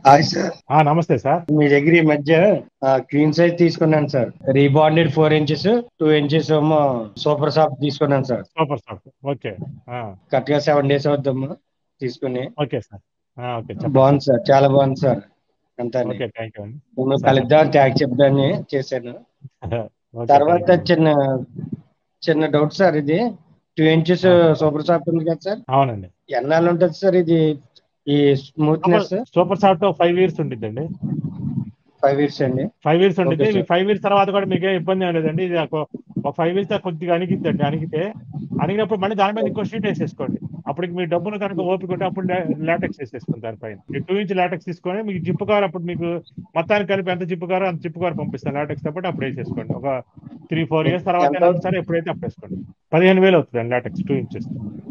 Hi sir ఆ, నమస్తే sir మీ దగ్గర ఈ మధ్య క్వీన్ సైజ్ తీసుకున్నాను sir rebonded four inches two inches ఏమో సూపర్ సాఫ్ట్ తీసుకున్నాను సార్ సూపర్ సాఫ్ట్ ఓకే ఆ, కరెక్ట్ గా సెవెన్ డేస్ అవుద్దమ్మా తీసుకుని ఓకే సార్ ఆ, ఓకే చెప్పండి బాగుంది సార్ చాలా బాగుంది సార్ అంతా ఓకే థ్యాంక్ యూ అండి నేను కలుద్దాం ట్యాగ్ చెప్దాన్ని చేశాను ఓకే, తర్వాత థాంక్ యూ. చిన్న చిన్న డౌట్ సార్ ఇది టూ ఇంచెస్ సూపర్ సాఫ్ట్ ఉంది కదా సార్ అవునండి ఎన్నాళ్ళు ఉంటుంది సార్ ఇది ఈ స్మూత్నెస్ సూపర్ సాఫ్ట్ ఫైవ్ ఇయర్స్ ఉండిద్దండి ఫైవ్ ఇయర్స్ అండి ఫైవ్ ఇయర్స్ ఉండిద్ది Okay, sir. మీ ఫైవ్ ఇయర్స్ తర్వాత కూడా మీకు ఏం ఇబ్బంది ఏం లేదండి ఇది ఒక- ఒక ఫైవ్ ఇయర్స్ కొద్దిగా అణిగిద్దండి అణిగితే అణిగినప్పుడు మళ్ళీ దాని మీద ఇంకో షీట్ వేసేసుకోండి అప్పటికి మీ డబ్బును కనుక ఓపిక ఉంటే అప్పుడు లాటెక్స్ వేసేసుకోండి దానిపైన ఈ టూ ఇంచ్ లాటెక్స్ తీసుకొని మీకు జిప్పు కార్ అప్పుడు మీకు మొత్తానికి కలిపి ఎంత జిప్పు కారో అంత జిప్పు కార్ పంపిస్తాను లాటెక్స్ కాబట్టి అప్పుడు వేసేసుకోండి ఒక త్రీ ఫోర్ ఇయర్స్ తర్వాత ఎంత? అయినా సరే ఎప్పుడైతే అప్పుడు వేసుకోండి పదిహేను వేలు అవుతుంది లాటెక్స్ టూ ఇంచెస్